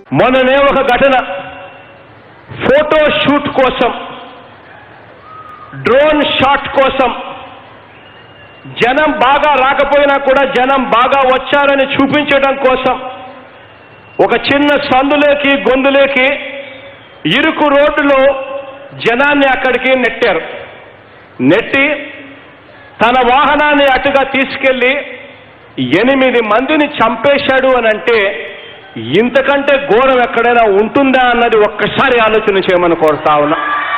మొన్ననే ఒక ఘటన ఫోటో షూట్ కోసం డ్రోన్ షాట్ కోసం జనం బాగా రాకపోయినా కూడా జనం బాగా వచ్చారని చూపించడం కోసం ఒక చిన్న సందులోకి గొంతులోకి ఇరుకు రోడ్డులో జనాన్ని అక్కడికి నెట్టారు నెట్టి తన వాహనాన్ని అటుగా తీసుకెళ్లి ఎనిమిది మందిని చంపేశాడు అని అంటే ఇంతకంటే ఘోరం ఎక్కడైనా ఉంటుందా అన్నది ఒక్కసారి ఆలోచన చేయమని కోరుతా ఉన్నా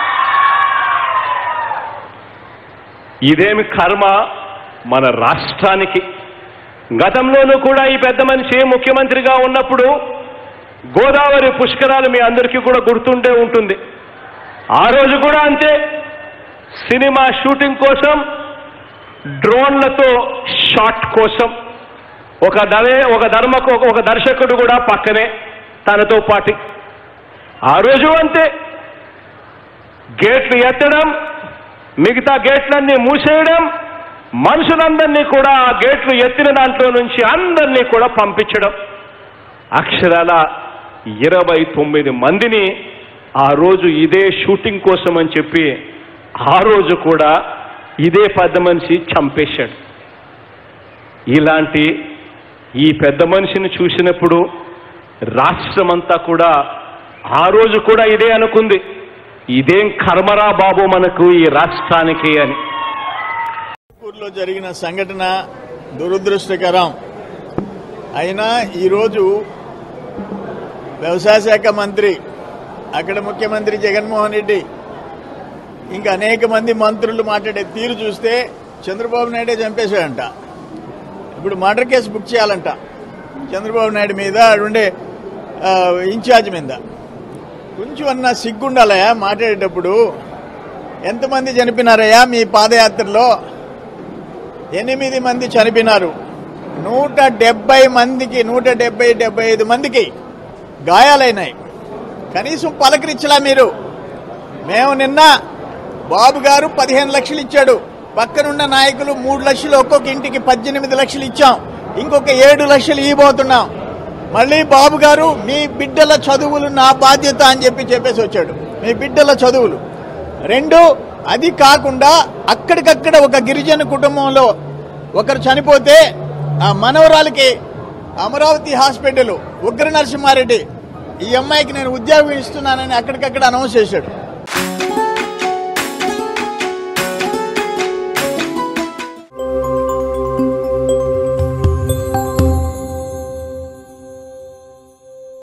ఇదేమి కర్మ మన రాష్ట్రానికి గతంలోనూ కూడా ఈ పెద్ద మనిషి ముఖ్యమంత్రిగా ఉన్నప్పుడు గోదావరి పుష్కరాలు మీ అందరికీ కూడా గుర్తుండే ఉంటుంది ఆ రోజు కూడా అంతే సినిమా షూటింగ్ కోసం డ్రోన్లతో షాట్ కోసం ఒక దవే ఒక ధర్మకు ఒక దర్శకుడు కూడా పక్కనే తనతో పాటి ఆ రోజు అంతే గేట్లు ఎత్తడం మిగతా గేట్లన్నీ మూసేయడం మనుషులందరినీ కూడా ఆ గేట్లు ఎత్తిన దాంట్లో నుంచి అందరినీ కూడా పంపించడం అక్షరాల ఇరవై తొమ్మిది మందిని ఆ రోజు ఇదే షూటింగ్ కోసం అని చెప్పి ఆ రోజు కూడా ఇదే పెద్ద మనిషి చంపేశాడు ఇలాంటి ఈ పెద్ద మనిషిని చూసినప్పుడు రాష్ట్రమంతా కూడా ఆ రోజు కూడా ఇదే అనుకుంది ఇదేం కర్మరా బాబు మనకు ఈ రాష్ట్రానికి అని ఊర్లో జరిగిన సంఘటన దురదృష్టకరం అయినా ఈరోజు వ్యవసాయ శాఖ మంత్రి అక్కడ ముఖ్యమంత్రి జగన్మోహన్ రెడ్డి ఇంకా అనేక మంది మంత్రులు మాట్లాడే తీరు చూస్తే చంద్రబాబు నాయుడే చంపేశాడంట ఇప్పుడు మర్డర్ కేసు బుక్ చేయాలంట చంద్రబాబు నాయుడు మీద ఉండే ఆ, ఇన్ఛార్జ్ మీద కొంచెం అన్న సిగ్గుండాలయా మాట్లాడేటప్పుడు ఎంతమంది చనిపోయినారయ్యా మీ పాదయాత్రలో ఎనిమిది మంది చనిపోయినారు నూట డెబ్బై మందికి నూట డెబ్బై డెబ్బై ఐదు మందికి గాయాలైనాయి కనీసం పలకరించలా మీరు మేము నిన్న బాబు గారు పదిహేను లక్షలు ఇచ్చాడు పక్కనున్న నాయకులు మూడు లక్షలు ఒక్కొక్క ఇంటికి పద్దెనిమిది లక్షలు ఇచ్చాం ఇంకొక ఏడు లక్షలు ఇవ్వబోతున్నాం మళ్ళీ బాబు గారు మీ బిడ్డల చదువులు నా బాధ్యత అని చెప్పి చెప్పేసి వచ్చాడు మీ బిడ్డల చదువులు రెండు అది కాకుండా అక్కడికక్కడ ఒక గిరిజన కుటుంబంలో ఒకరు చనిపోతే ఆ మనవరాలకి అమరావతి హాస్పిటల్ ఉగ్ర నరసింహారెడ్డి ఈ అమ్మాయికి నేను ఉద్యోగం ఇస్తున్నానని అక్కడికక్కడ అనౌన్స్ చేశాడు